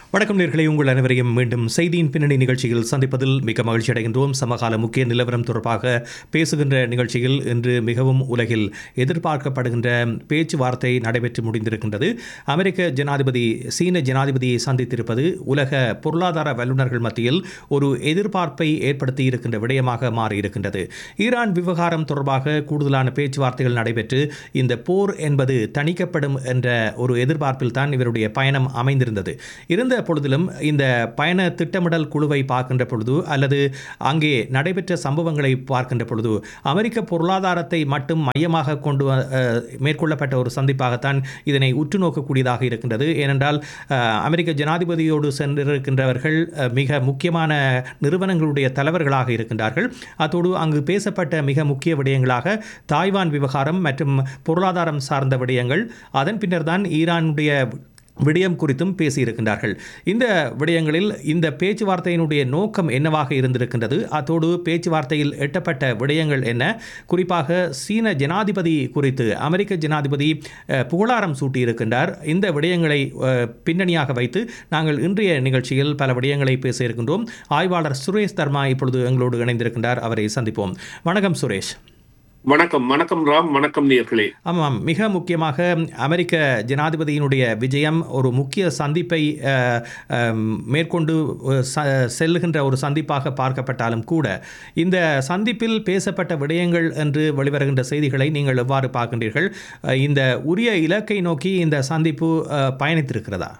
வணக்கம் நேர்களை உங்கள் அனைவரையும் மீண்டும் செய்தியின் பின்னணி நிகழ்ச்சியில் சந்திப்பதில் மிக மகிழ்ச்சி அடைகின்றோம் சமகால முக்கிய நிலவரம் தொடர்பாக பேசுகின்ற நிகழ்ச்சியில் இன்று மிகவும் உலகில் எதிர்பார்க்கப்படுகின்ற பேச்சுவார்த்தை நடைபெற்று முடிந்திருக்கின்றது அமெரிக்க ஜனாதிபதி சீன ஜனாதிபதியை சந்தித்திருப்பது உலக பொருளாதார வல்லுநர்கள் மத்தியில் ஒரு எதிர்பார்ப்பை ஏற்படுத்தி இருக்கின்ற விடயமாக மாறியிருக்கின்றது ஈரான் விவகாரம் தொடர்பாக கூடுதலான பேச்சுவார்த்தைகள் நடைபெற்று இந்த போர் என்பது தணிக்கப்படும் என்ற ஒரு எதிர்பார்ப்பில் தான் இவருடைய பயணம் அமைந்திருந்தது இருந்த பொழுதிலும் இந்த பயண திட்டமிடல் குழுவை பார்க்கின்ற பொழுது அல்லது அங்கே நடைபெற்ற சம்பவங்களை பார்க்கின்ற பொழுது அமெரிக்க பொருளாதாரத்தை மட்டும் மையமாக கொண்டு அஹ், மேற்கொள்ளப்பட்ட ஒரு சந்திப்பாகத்தான் இதனை உற்று நோக்கக்கூடியதாக இருக்கின்றது ஏனென்றால் அஹ், அமெரிக்க ஜனாதிபதியோடு சென்றிருக்கின்றவர்கள் அஹ், மிக முக்கியமான நிறுவனங்களுடைய தலைவர்களாக இருக்கின்றார்கள் அத்தோடு அங்கு பேசப்பட்ட மிக முக்கிய விடயங்களாக தாய்வான் விவகாரம் மற்றும் பொருளாதாரம் சார்ந்த விடயங்கள் அதன் பின்னர் தான் ஈரானுடைய விடயம் குறித்தும் பேசியிருக்கின்றார்கள் இந்த விடயங்களில் இந்த பேச்சுவார்த்தையினுடைய நோக்கம் என்னவாக இருந்திருக்கின்றது அத்தோடு பேச்சுவார்த்தையில் எட்டப்பட்ட விடயங்கள் என்ன குறிப்பாக சீன ஜனாதிபதி குறித்து அமெரிக்க ஜனாதிபதி அஹ், புகழாரம் சூட்டியிருக்கின்றார் இந்த விடயங்களை அஹ், பின்னணியாக வைத்து நாங்கள் இன்றைய நிகழ்ச்சியில் பல விடயங்களை பேச இருக்கின்றோம் ஆய்வாளர் சுரேஷ் தர்மா இப்பொழுது எங்களோடு இணைந்திருக்கின்றார் அவரை சந்திப்போம் வணக்கம் சுரேஷ் வணக்கம் வணக்கம் ராம் வணக்கம் நேர்களே ஆமாம் மிக முக்கியமாக அமெரிக்க ஜனாதிபதியினுடைய விஜயம் ஒரு முக்கிய சந்திப்பை அஹ், அம், மேற்கொண்டு அஹ், ச- செல்லுகின்ற ஒரு சந்திப்பாக பார்க்கப்பட்டாலும் கூட இந்த சந்திப்பில் பேசப்பட்ட விடயங்கள் என்று வெளிவருகின்ற செய்திகளை நீங்கள் எவ்வாறு பார்க்கின்றீர்கள் அஹ், இந்த உரிய இலக்கை நோக்கி இந்த சந்திப்பு அஹ், பயணித்திருக்கிறதா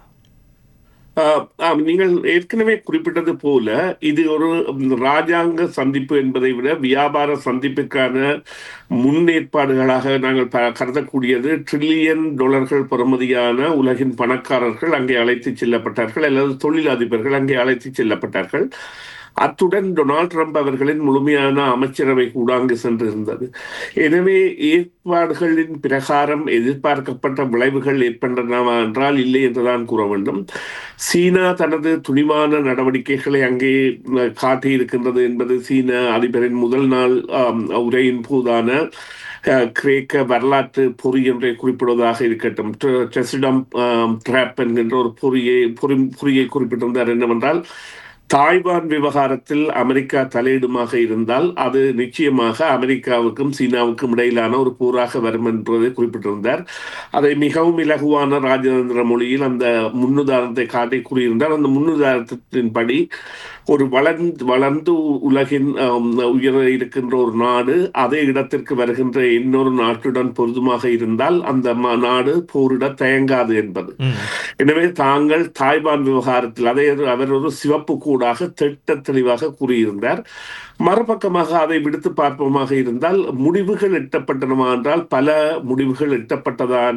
ஆஹ் ஆம், நீங்கள் ஏற்கனவே குறிப்பிட்டது போல இது ஒரு ராஜாங்க சந்திப்பு என்பதை விட வியாபார சந்திப்புக்கான முன்னேற்பாடுகளாக நாங்கள் ப- கருதக்கூடியது ட்ரில்லியன் டாலர்கள் பெறுமதியான உலகின் பணக்காரர்கள் அங்கே அழைத்துச் செல்லப்பட்டார்கள் அல்லது தொழிலதிபர்கள் அங்கே அழைத்துச் செல்லப்பட்டார்கள் அத்துடன் டொனால்ட் ட்ரம்ப் அவர்களின் முழுமையான அமைச்சரவை கூட அங்கு சென்றிருந்தது எனவே ஏற்பாடுகளின் பிரகாரம் எதிர்பார்க்கப்பட்ட விளைவுகள் ஏற்பட்டனவா என்றால் இல்லை என்றுதான் கூற வேண்டும் சீனா தனது துணிவான நடவடிக்கைகளை அங்கே அஹ், காட்டியிருக்கின்றது என்பது சீன அதிபரின் முதல் நாள் ஆம், உரையின் போதான அஹ், கிரேக்க வரலாற்று பொறி என்றே குறிப்பிடுவதாக இருக்கட்டும் டெசிடம் ட்ராப் என்கின்ற ஒரு பொறியை பொறி பொறியை குறிப்பிட்டிருந்தார் என்னவென்றால் தாய்வான் விவகாரத்தில் அமெரிக்கா தலையிடுமாக இருந்தால் அது நிச்சயமாக அமெரிக்காவுக்கும் சீனாவுக்கும் இடையிலான ஒரு போராக வரும் என்பதை குறிப்பிட்டிருந்தார் அதை மிகவும் இலகுவான ராஜதந்திர மொழியில் அந்த முன்னுதாரணத்தை காட்டி கூறியிருந்தார் அந்த முன்னுதாரணத்தின்படி ஒரு வளர்ந்து வளர்ந்து உலகின் ஆம், உயர இருக்கின்ற ஒரு நாடு அதே இடத்திற்கு வருகின்ற இன்னொரு நாட்டுடன் பொருதுமாக இருந்தால் அந்த ம- நாடு போரிட தயங்காது என்பது ம். எனவே தாங்கள் தாய்வான் விவகாரத்தில் அதை ஒரு- அவர் ஒரு சிவப்பு கூடாக திட்ட தெளிவாக கூறியிருந்தார் மறுபக்கமாக அதை விடுத்து பார்ப்போமாக இருந்தால் முடிவுகள் எட்டப்பட்டனவா என்றால் பல முடிவுகள் எட்டப்பட்டதான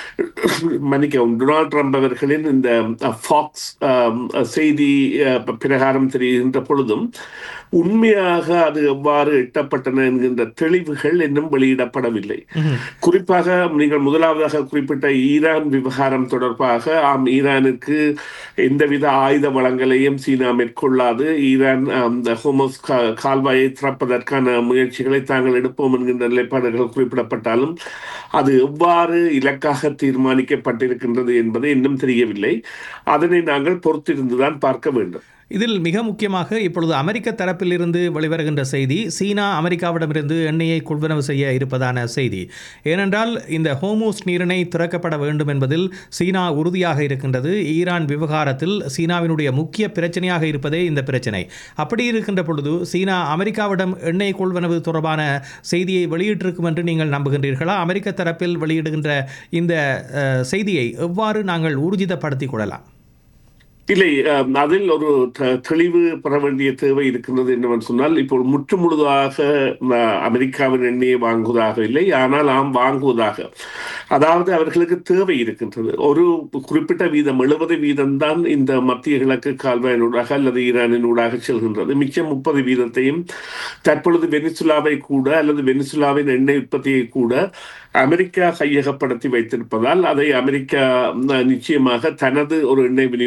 மன்னிக்கவும் டொனால்ட் ட்ரம்ப் அவர்களின் இந்த ஃபாக்ஸ் செய்தி அஹ், பிரகாரம் தெரிகின்ற பொழுதும் உண்மையாக அது எவ்வாறு எட்டப்பட்டன என்கின்ற தெளிவுகள் இன்னும் வெளியிடப்படவில்லை ம். குறிப்பாக நீங்கள் முதலாவதாக குறிப்பிட்ட ஈரான் விவகாரம் தொடர்பாக ஆம் ஈரானுக்கு எந்தவித ஆயுத வளங்களையும் சீனா மேற்கொள்ளாது ஈரான் ஆம், இந்த ஹோமோஸ் கா- கால்வாயை திறப்பதற்கான முயற்சிகளை தாங்கள் எடுப்போம் என்கின்ற நிலைப்பாடுகள் குறிப்பிடப்பட்டாலும் அது எவ்வாறு இலக்காக தீர்மானிக்கப்பட்டிருக்கின்றது என்பது இன்னும் தெரியவில்லை அதனை நாங்கள் பொறுத்திருந்துதான் பார்க்க வேண்டும் இதில் மிக முக்கியமாக இப்பொழுது அமெரிக்க தரப்பிலிருந்து வெளிவருகின்ற செய்தி சீனா அமெரிக்காவிடமிருந்து எண்ணெயை கொள்வனவு செய்ய இருப்பதான செய்தி ஏனென்றால் இந்த ஹோமோஸ் நீரிணை திறக்கப்பட வேண்டும் என்பதில் சீனா உறுதியாக இருக்கின்றது ஈரான் விவகாரத்தில் சீனாவினுடைய முக்கிய பிரச்சனையாக இருப்பதே இந்த பிரச்சனை அப்படி இருக்கின்ற பொழுது சீனா அமெரிக்காவிடம் எண்ணெய் கொள்வனவு தொடர்பான செய்தியை வெளியிட்டிருக்கும் என்று நீங்கள் நம்புகின்றீர்களா அமெரிக்க தரப்பில் வெளியிடுகின்ற இந்த அஹ், செய்தியை எவ்வாறு நாங்கள் ஊர்ஜிதப்படுத்திக் கொள்ளலாம் இல்லை அஹ், அதில் ஒரு த- தெளிவு பெற வேண்டிய தேவை இருக்கின்றது என்னவென்று சொன்னால் இப்போ முற்று முழுதாக அஹ், அமெரிக்காவின் எண்ணெயை வாங்குவதாக இல்லை ஆனால் ஆம் வாங்குவதாக அதாவது அவர்களுக்கு தேவை இருக்கின்றது ஒரு குறிப்பிட்ட வீதம் எழுபது வீதம் தான் இந்த மத்திய கிழக்கு கால்வாயினூடாக அல்லது ஈரானினூடாக செல்கின்றது மிச்சம் முப்பது வீதத்தையும் தற்பொழுது வெனிசுலாவை கூட அல்லது வெனிசுலாவின் எண்ணெய் உற்பத்தியை கூட அமெரிக்கா கையகப்படுத்தி வைத்திருப்பதால் அதை அமெரிக்கா ம், நிச்சயமாக தனது ஒரு எண்ணெய் விநியோகமாக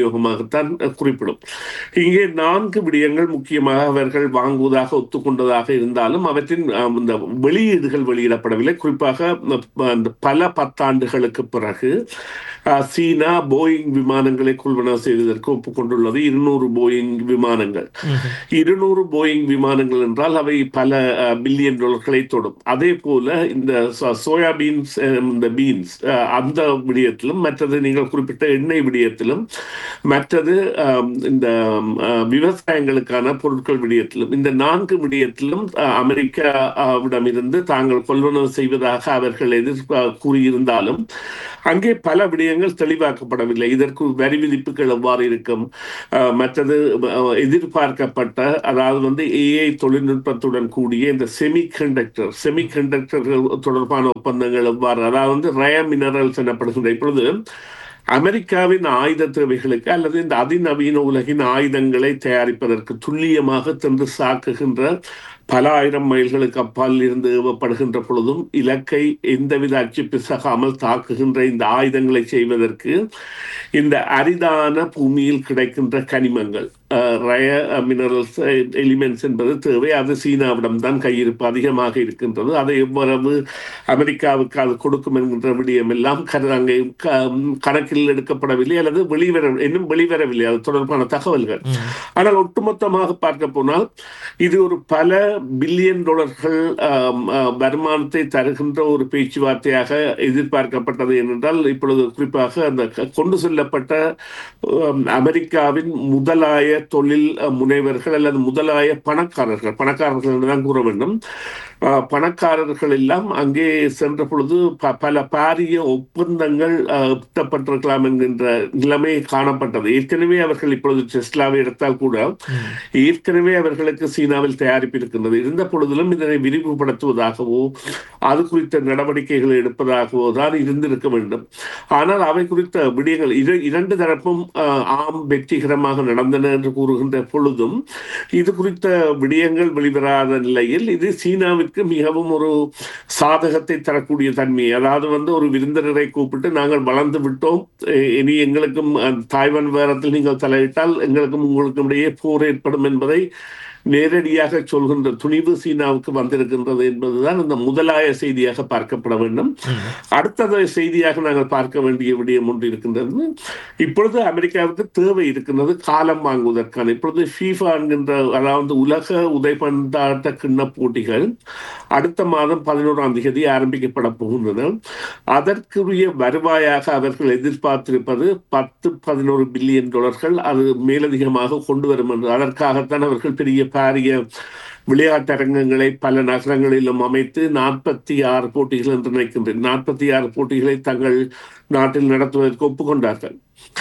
என்பதைத்தான் அஹ், குறிப்பிடும் இங்கே நான்கு விடயங்கள் முக்கியமாக அவர்கள் வாங்குவதாக ஒத்துக்கொண்டதாக இருந்தாலும் அவற்றின் அஹ், இந்த வெளியீடுகள் வெளியிடப்படவில்லை குறிப்பாக அஹ், அந்த பல பத்தாண்டுகளுக்கு பிறகு அஹ், சீனா போயிங் விமானங்களை கொள்வனவு செய்வதற்கு ஒப்புக்கொண்டுள்ளது இருநூறு போயிங் விமானங்கள் இருநூறு போயிங் விமானங்கள் என்றால் அவை பல பில்லியன் டாலர்களை தொடும் அதே போல இந்த சோயா பீன்ஸ் இந்த பீன்ஸ் அந்த விடயத்திலும் மற்றது நீங்கள் குறிப்பிட்ட எண்ணெய் விடயத்திலும் மற்றது அஹ், இந்த அஹ், விவசாயங்களுக்கான பொருட்கள் விடயத்திலும் இந்த நான்கு விடயத்திலும் அஹ், அமெரிக்காவிடமிருந்து தாங்கள் கொள்வனவு செய்வதாக அவர்கள் எதிர் கூறியிருந்தாலும் அங்கே பல விடயங்கள் தெளிவாக்கப்படவில்லை இதற்கு வரி விதிப்புகள் எவ்வாறு இருக்கும் அஹ், மற்றது அஹ், எதிர்பார்க்கப்பட்ட அதாவது வந்து ஏஐ தொழில்நுட்பத்துடன் கூடிய இந்த செமி கண்டக்டர் செமி கண்டக்டர்கள் தொடர்பான ஒப்பந்தங்கள் எவ்வாறு அதாவது வந்து ரய மினரல்ஸ் எனப்படுகின்ற இப்பொழுது அமெரிக்காவின் ஆயுத தேவைகளுக்கு அல்லது இந்த அதிநவீன உலகின் ஆயுதங்களை தயாரிப்பதற்கு துல்லியமாக சென்று சாக்குகின்ற பல ஆயிரம் மைல்களுக்கு அப்பால் இருந்து ஏவப்படுகின்ற பொழுதும் இலக்கை எந்தவித அச்சு பிசகாமல் தாக்குகின்ற இந்த ஆயுதங்களை செய்வதற்கு இந்த அரிதான பூமியில் கிடைக்கின்ற கனிமங்கள் ரய மினரல்ஸ் எலிமெண்ட்ஸ் என்பது தேவை அது சீனாவிடம் தான் கையிருப்பு அதிகமாக இருக்கின்றது அதை எவ்வளவு அமெரிக்காவுக்கு அது கொடுக்கும் என்கின்ற விடயம் எல்லாம் கரு- அங்கே க- கணக்கில் எடுக்கப்படவில்லை அல்லது வெளிவர இன்னும் வெளிவரவில்லை அது தொடர்பான தகவல்கள் ஆனால் ஒட்டுமொத்தமாக பார்க்க போனால் இது ஒரு பல பில்லியன் டாலர்கள் ஆம், ஆ, வருமானத்தை தருகின்ற ஒரு பேச்சுவார்த்தையாக எதிர்பார்க்கப்பட்டது ஏனென்றால் இப்பொழுது குறிப்பாக அந்த க- கொண்டு செல்லப்பட்ட ஆம், அமெரிக்காவின் முதலாய தொழில் அ, முனைவர்கள் அல்லது முதலாய பணக்காரர்கள் பணக்காரர்கள் என்றுதான் கூற வேண்டும் ஆ, பணக்காரர்கள் எல்லாம் அங்கே சென்ற பொழுது ப- பல பாரிய ஒப்பந்தங்கள் ஆ, எட்டப்பட்டிருக்கலாம் என்கின்ற நிலைமை காணப்பட்டது ஏற்கனவே அவர்கள் இப்பொழுது டெஸ்லாவை எடுத்தால் கூட ஏற்கனவே அவர்களுக்கு சீனாவில் தயாரிப்பு இருக்கின்றது இருந்த பொழுதிலும் இதனை விரிவுபடுத்துவதாகவோ அது குறித்த நடவடிக்கைகளை எடுப்பதாகவோ தான் இருந்திருக்க வேண்டும் ஆனால் அவை குறித்த விடயங்கள் இர- இரண்டு தரப்பும் ஆஹ், ஆம் வெற்றிகரமாக நடந்தன என்று கூறுகின்ற பொழுதும் இது குறித்த விடயங்கள் வெளிவராத நிலையில் இது சீனாவிற்கு மிகவும் ஒரு சாதகத்தை தரக்கூடிய தன்மை அதாவது வந்து ஒரு விருந்தினரை கூப்பிட்டு நாங்கள் வளர்ந்து விட்டோம் எ- இனி எங்களுக்கும் அஹ், தாய்வான் விவகாரத்தில் நீங்கள் தலையிட்டால் எங்களுக்கும் உங்களுக்கும் இடையே போர் ஏற்படும் என்பதை நேரடியாக சொல்கின்ற துணிவு சீனாவுக்கு வந்திருக்கின்றது என்பதுதான் இந்த முதலாய செய்தியாக பார்க்கப்பட வேண்டும் அடுத்தது செய்தியாக நாங்கள் பார்க்க வேண்டிய விடயம் ஒன்று இருக்கின்றது இப்பொழுது அமெரிக்காவுக்கு தேவை இருக்கின்றது காலம் வாங்குவதற்கான இப்பொழுது ஃபீஃபா என்கின்ற அதாவது உலக உதைபந்தாட்ட கிண்ண போட்டிகள் அடுத்த மாதம் பதினோராம் தேதி ஆரம்பிக்கப்பட போகின்றன அதற்குரிய வருவாயாக அவர்கள் எதிர்பார்த்திருப்பது பத்து பதினோரு பில்லியன் டாலர்கள் அது மேலதிகமாக கொண்டு வரும் என்று அதற்காகத்தான் அவர்கள் பெரிய பாரிய விளையாட்டரங்கங்களை பல நகரங்களிலும் அமைத்து நாற்பத்தி ஆறு போட்டிகள் என்று நினைக்கின்றேன் நாற்பத்தி ஆறு போட்டிகளை தங்கள் நாட்டில் நடத்துவதற்கு ஒப்புக்கொண்டார்கள்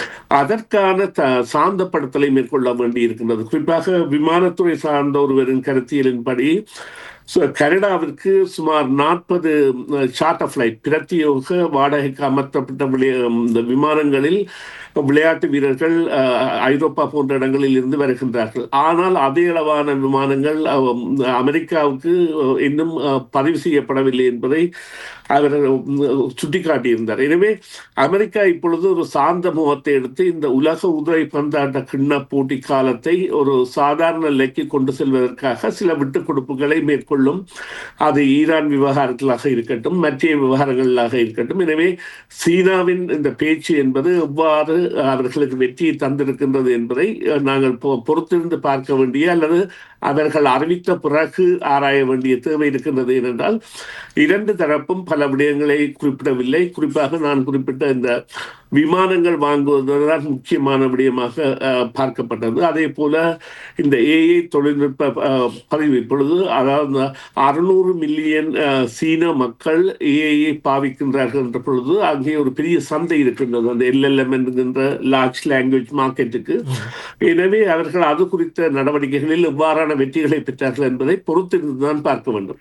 அதற்கான த சாந்தப்படுத்தலை மேற்கொள்ள வேண்டி இருக்கின்றது குறிப்பாக விமானத்துறை சார்ந்த ஒருவரின் கருத்தியலின்படி சு- கனடாவிற்கு சுமார் நாற்பது சார்ட்டர் ஃபிளைட் பிரத்யோக வாடகைக்கு அமர்த்தப்பட்ட விளைய- இந்த விமானங்களில் விளையாட்டு வீரர்கள் அஹ், ஐரோப்பா போன்ற இடங்களில் இருந்து வருகின்றார்கள் ஆனால் அதே அளவான விமானங்கள் அஹ், அமெரிக்காவுக்கு அஹ், இன்னும் அஹ், பதிவு செய்யப்படவில்லை என்பதை அவர் அஹ், சுட்டிக்காட்டியிருந்தார் எனவே அமெரிக்கா இப்பொழுது ஒரு சார்ந்த முகத்தை எடுத்து இந்த உலக உதிரை பந்தாட்ட கிண்ண போட்டி காலத்தை ஒரு சாதாரண நிலைக்கு கொண்டு செல்வதற்காக சில விட்டுக் கொடுப்புகளை மேற்கொள்ளும் அது ஈரான் விவகாரத்திலாக இருக்கட்டும் மற்ற விவகாரங்களாக இருக்கட்டும் எனவே சீனாவின் இந்த பேச்சு என்பது எவ்வாறு அவர்களுக்கு வெற்றியை தந்திருக்கின்றது என்பதை அஹ், நாங்கள் பொ- பொறுத்திருந்து பார்க்க வேண்டிய அல்லது அவர்கள் அறிவித்த பிறகு ஆராய வேண்டிய தேவை இருக்கின்றது ஏனென்றால் இரண்டு தரப்பும் பல விடயங்களை குறிப்பிடவில்லை குறிப்பாக நான் குறிப்பிட்ட இந்த விமானங்கள் வாங்குவதுதான் முக்கியமான விடயமாக அஹ், பார்க்கப்பட்டது அதே போல இந்த ஏஐ தொழில்நுட்ப அஹ், பதிவு இப்பொழுது அதாவது அறுநூறு மில்லியன் அஹ், சீன மக்கள் ஏஐயை பாவிக்கின்றார்கள் என்ற பொழுது அங்கே ஒரு பெரிய சந்தை இருக்கின்றது அந்த எல்எல்எம் என்கின்ற லார்ஜ் லாங்குவேஜ் மார்க்கெட்டுக்கு எனவே அவர்கள் அது குறித்த நடவடிக்கைகளில் எவ்வாறான வெற்றிகளை பெற்றார்கள் என்பதை பொறுத்திருந்துதான் பார்க்க வேண்டும்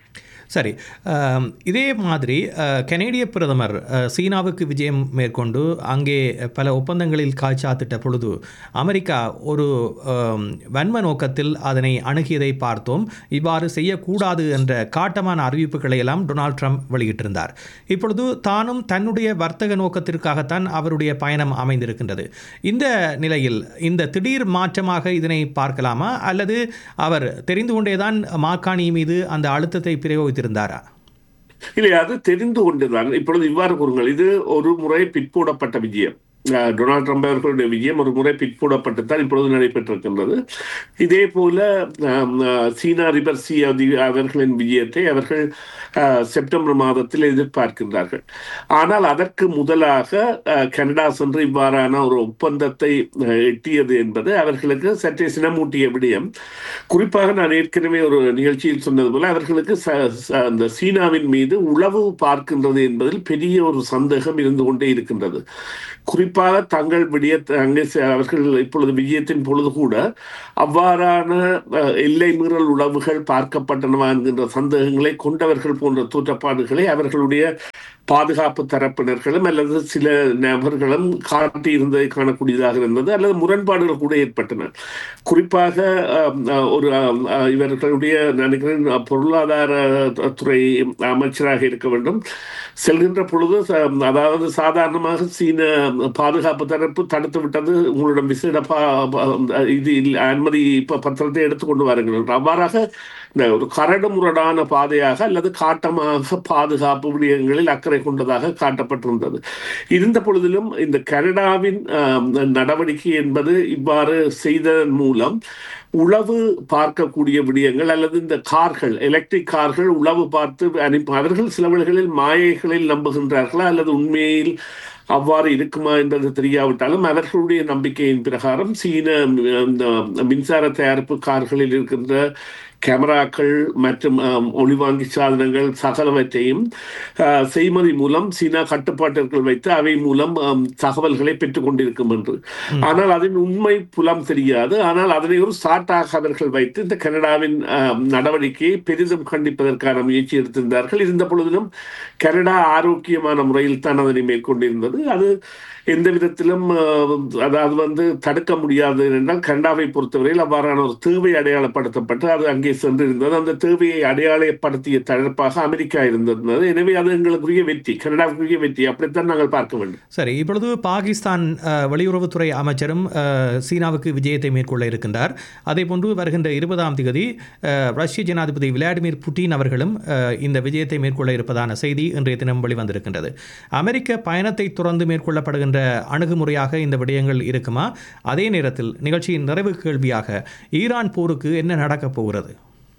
சரி அம், இதே மாதிரி அஹ், கனேடிய பிரதமர் அஹ், சீனாவுக்கு விஜயம் மேற்கொண்டு அங்கே பல ஒப்பந்தங்களில் காய்ச்சாத்திட்ட பொழுது அமெரிக்கா ஒரு அம், வன்ம நோக்கத்தில் அதனை அணுகியதை பார்த்தோம் இவ்வாறு செய்யக்கூடாது என்ற காட்டமான அறிவிப்புகளை எல்லாம் டொனால்ட் ட்ரம்ப் வெளியிட்டிருந்தார் இப்பொழுது தானும் தன்னுடைய வர்த்தக நோக்கத்திற்காகத்தான் அவருடைய பயணம் அமைந்திருக்கின்றது இந்த நிலையில் இந்த திடீர் மாற்றமாக இதனை பார்க்கலாமா அல்லது அவர் தெரிந்து கொண்டேதான் மாக்காணி மீது அந்த அழுத்தத்தை பிரயோகித்திருந்தாரா இல்லை அது தெரிந்து கொண்டுதான் இப்பொழுது இவ்வாறு கூறுங்கள் இது ஒரு முறை பிற்போடப்பட்ட விஜயம் அஹ், டொனால்ட் ட்ரம்ப் அவர்களுடைய விஜயம் ஒரு முறை பிற்போடப்பட்டு தான் இப்பொழுது நடைபெற்றிருக்கின்றது இதே போல ஆம், அஹ், சீனா அதிபர் சி அதி- அவர்களின் விஜயத்தை அவர்கள் அஹ், செப்டம்பர் மாதத்தில் எதிர்பார்க்கின்றார்கள் ஆனால் அதற்கு முதலாக அஹ், கனடா சென்று இவ்வாறான ஒரு ஒப்பந்தத்தை அஹ், எட்டியது என்பது அவர்களுக்கு சற்றே சினமூட்டிய விடயம் குறிப்பாக நான் ஏற்கனவே ஒரு நிகழ்ச்சியில் சொன்னது போல அவர்களுக்கு ச- ச- அந்த சீனாவின் மீது உளவு பார்க்கின்றது என்பதில் பெரிய ஒரு சந்தேகம் இருந்து கொண்டே இருக்கின்றது குறிப்பாக தங்கள் விடிய அங்கே செ- அவர்கள் இப்பொழுது விஜயத்தின் பொழுது கூட அவ்வாறான அஹ், எல்லை மீறல் உளவுகள் பார்க்கப்பட்டனவா என்கின்ற சந்தேகங்களை கொண்டவர்கள் போன்ற தோற்றப்பாடுகளை அவர்களுடைய பாதுகாப்பு தரப்பினர்களும் அல்லது சில நபர்களும் காட்டியிருந்ததை காணக்கூடியதாக இருந்தது அல்லது முரண்பாடுகள் கூட ஏற்பட்டன குறிப்பாக அஹ், அஹ், ஒரு அஹ், அஹ், இவர்களுடைய நினைக்கிறேன் அஹ், பொருளாதார துறை அமைச்சராக இருக்க வேண்டும் செல்கின்ற பொழுது ச- அதாவது சாதாரணமாக சீன பாதுகாப்பு தரப்பு தடுத்து விட்டது உங்களிடம் விசேட பா- பா- இது இல்ல- அனுமதி ப- பத்திரத்தை எடுத்துக்கொண்டு வாருங்கள் என்று. அவ்வாறாக இந்த ஒரு கரடு முரடான பாதையாக அல்லது காட்டமாக பாதுகாப்பு விடயங்களில் அக்கறை கொண்டதாக காட்டப்பட்டிருந்தது இருந்த பொழுதிலும் இந்த கனடாவின் ஆம், நடவடிக்கை என்பது இவ்வாறு செய்ததன் மூலம் உளவு பார்க்கக்கூடிய விடயங்கள் அல்லது இந்த கார்கள் எலக்ட்ரிக் கார்கள் உளவு பார்த்து அனுப்பி அவர்கள் சில வேளைகளில் மாயைகளில் நம்புகின்றார்களா அல்லது உண்மையில் அவ்வாறு இருக்குமா என்பது தெரியாவிட்டாலும் அவர்களுடைய நம்பிக்கையின் பிரகாரம் சீன ம், இந்த மின்சார தயாரிப்பு கார்களில் இருக்கின்ற கேமராக்கள் மற்றும் ஆம், ஒளிவாங்கி சாதனங்கள் சகலவற்றையும் ஆ, செய்மதி மூலம் சீனா கட்டுப்பாட்டிற்குள் வைத்து அவை மூலம் ஆம், தகவல்களை பெற்றுக் கொண்டிருக்கும் என்று ஆனால் அதன் உண்மை புலம் தெரியாது ஆனால் அதனை ஒரு சாட்டாக அவர்கள் வைத்து இந்த கனடாவின் ஆம், நடவடிக்கையை பெரிதும் கண்டிப்பதற்கான முயற்சி எடுத்திருந்தார்கள் இருந்த பொழுதிலும் கனடா ஆரோக்கியமான முறையில் தான் அதனை மேற்கொண்டிருந்தது அது எந்த விதத்திலும் ஆஹ், அதாவது வந்து தடுக்க முடியாது என்றால் கனடாவை பொறுத்தவரையில் அவ்வாறான ஒரு தேவை அடையாளப்படுத்தப்பட்டு அது அங்கே சென்றிருந்தது அந்த தேவையை அடையாளப்படுத்திய தடுப்பாக அமெரிக்கா இருந்திருந்தது எனவே அது எங்களுக்குரிய வெற்றி கனடாவுக்குரிய வெற்றி அப்படித்தான் நாங்கள் பார்க்க வேண்டும் சரி இப்பொழுது பாகிஸ்தான் அஹ், வெளியுறவுத்துறை அமைச்சரும் அஹ், சீனாவுக்கு விஜயத்தை மேற்கொள்ள இருக்கின்றார் அதேபோன்று வருகின்ற இருபதாம் தேதி அஹ், ரஷ்ய ஜனாதிபதி விளாடிமிர் புட்டின் அவர்களும் அஹ், இந்த விஜயத்தை மேற்கொள்ள இருப்பதான செய்தி இன்றைய தினம் வெளிவந்திருக்கின்றது அமெரிக்க பயணத்தை தொடர்ந்து மேற்கொள்ளப்படுகின்ற அணுகுமுறையாக இந்த விடயங்கள் இருக்குமா அதே நேரத்தில் நிகழ்ச்சியின் நிறைவு கேள்வியாக ஈரான் போருக்கு என்ன நடக்கப் போகிறது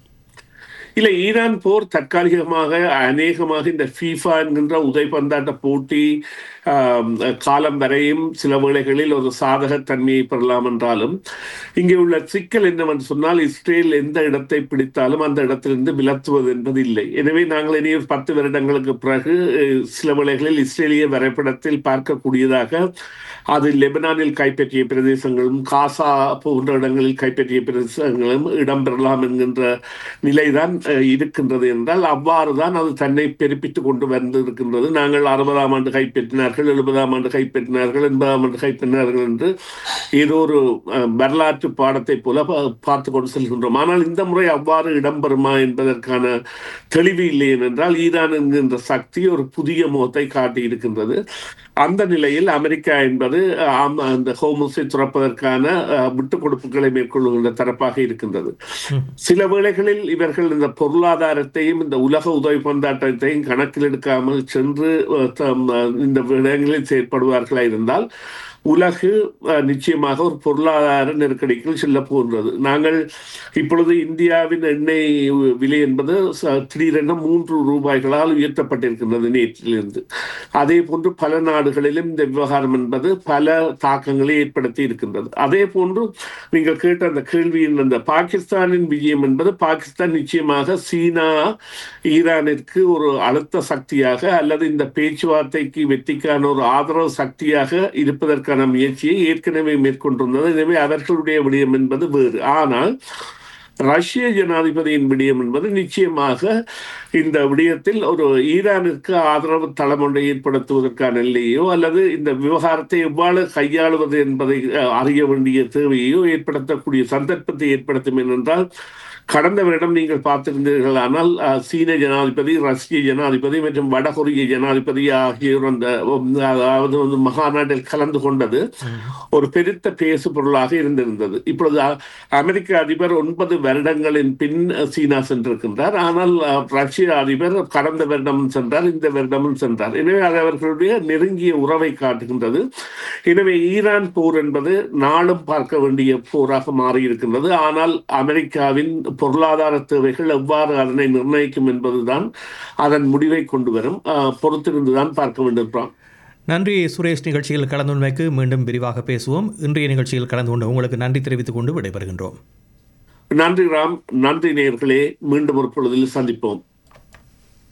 இல்லை ஈரான் போர் தற்காலிகமாக அநேகமாக இந்த ஃபீஃபா என்கின்ற உதைபந்தாட்ட போட்டி ஆம், காலம் வரையும் சில வேளைகளில் ஒரு சாதகத்தன்மையை பெறலாம் என்றாலும் இங்கே உள்ள சிக்கல் என்னவென்று சொன்னால் இஸ்ரேல் எந்த இடத்தை பிடித்தாலும் அந்த இடத்திலிருந்து விலத்துவது என்பது இல்லை எனவே நாங்கள் இனி ஒரு பத்து வருடங்களுக்கு பிறகு அஹ், சில வேளைகளில் இஸ்ரேலிய வரைபடத்தில் பார்க்கக்கூடியதாக அது லெபனானில் கைப்பற்றிய பிரதேசங்களும் காசா போன்ற இடங்களில் கைப்பற்றிய பிரதேசங்களும் இடம்பெறலாம் என்கின்ற நிலைதான் அஹ், இருக்கின்றது என்றால் அவ்வாறு தான் அது தன்னை பெருப்பித்துக் கொண்டு வந்திருக்கின்றது நாங்கள் அறுபதாம் ஆண்டு கைப்பற்றினார்கள் எழுபதாம் ஆண்டு கைப்பற்றினார்கள் எண்பதாம் ஆண்டு கைப்பற்றினார்கள் என்று ஏதோ ஒரு அஹ், வரலாற்று பாடத்தை போல பா- பார்த்து கொண்டு செல்கின்றோம் ஆனால் இந்த முறை அவ்வாறு இடம்பெறுமா என்பதற்கான தெளிவு இல்லை என்றால் ஈரான் என்கின்ற சக்தி ஒரு புதிய முகத்தை காட்டி இருக்கின்றது அந்த நிலையில் அமெரிக்கா என்பது ஆம், அந்த ஹோமஸை துறப்பதற்கான அஹ், விட்டுக் கொடுப்புகளை மேற்கொள்ளுகின்ற தரப்பாக இருக்கின்றது சில வேளைகளில் இவர்கள் இந்த பொருளாதாரத்தையும் இந்த உலக உதவி பந்தாட்டத்தையும் கணக்கில் எடுக்காமல் சென்று அஹ், தம், அஹ், இந்த விடயங்களில் செயற்படுவார்களா இருந்தால் உலகு அஹ், நிச்சயமாக ஒரு பொருளாதார நெருக்கடிக்குள் செல்ல போகின்றது நாங்கள் இப்பொழுது இந்தியாவின் எண்ணெய் விலை என்பது ச- திடீரென மூன்று ரூபாய்களால் உயர்த்தப்பட்டிருக்கின்றது நேற்றிலிருந்து அதே போன்று பல நாடுகளிலும் இந்த விவகாரம் என்பது பல தாக்கங்களை ஏற்படுத்தி இருக்கின்றது அதே போன்று நீங்கள் கேட்ட அந்த கேள்வியின் அந்த பாகிஸ்தானின் விஜயம் என்பது பாகிஸ்தான் நிச்சயமாக சீனா ஈரானிற்கு ஒரு அழுத்த சக்தியாக அல்லது இந்த பேச்சுவார்த்தைக்கு வெற்றிக்கான ஒரு ஆதரவு சக்தியாக இருப்பதற்கான முயற்சியை ஏற்கனவே மேற்கொண்டிருந்தது எனவே அவர்களுடைய விடயம் என்பது வேறு ஆனால் ரஷ்ய ஜனாதிபதியின் விடயம் என்பது நிச்சயமாக இந்த விடயத்தில் ஒரு ஈரானிற்கு ஆதரவு தளம் ஒன்றை ஏற்படுத்துவதற்கான இல்லையோ அல்லது இந்த விவகாரத்தை எவ்வாறு கையாளுவது என்பதை அஹ், அறிய வேண்டிய தேவையோ ஏற்படுத்தக்கூடிய சந்தர்ப்பத்தை ஏற்படுத்தும் ஏனென்றால் கடந்த வருடம் நீங்கள் பார்த்திருந்தீர்கள் ஆனால் அஹ், சீன ஜனாதிபதி ரஷ்ய ஜனாதிபதி மற்றும் வடகொரிய ஜனாதிபதி ஆகியோர் அந்த உம், அதாவது வந்து மகாநாட்டில் கலந்து கொண்டது ஒரு பெருத்த பேசு பொருளாக இருந்திருந்தது இப்பொழுது அ- அமெரிக்க அதிபர் ஒன்பது வருடங்களின் பின் அஹ், சீனா சென்றிருக்கின்றார் ஆனால் அஹ், ரஷ்ய அதிபர் கடந்த வருடமும் சென்றார் இந்த வருடமும் சென்றார் எனவே அது அவர்களுடைய நெருங்கிய உறவை காட்டுகின்றது எனவே ஈரான் போர் என்பது நாளும் பார்க்க வேண்டிய போராக மாறியிருக்கின்றது ஆனால் அமெரிக்காவின் பொருளாதார தேவைகள் எவ்வாறு அதனை நிர்ணயிக்கும் என்பதுதான் அதன் முடிவை கொண்டு வரும் அஹ், பொறுத்திருந்துதான் பார்க்க வேண்டியிருக்கிறோம் நன்றி சுரேஷ் நிகழ்ச்சியில் கலந்து கொண்டமைக்கு மீண்டும் விரிவாக பேசுவோம் இன்றைய நிகழ்ச்சியில் கலந்து கொண்டு உங்களுக்கு நன்றி தெரிவித்துக் கொண்டு விடைபெறுகின்றோம் நன்றி ராம் நன்றி நேயர்களே மீண்டும் ஒரு பொழுதில் சந்திப்போம்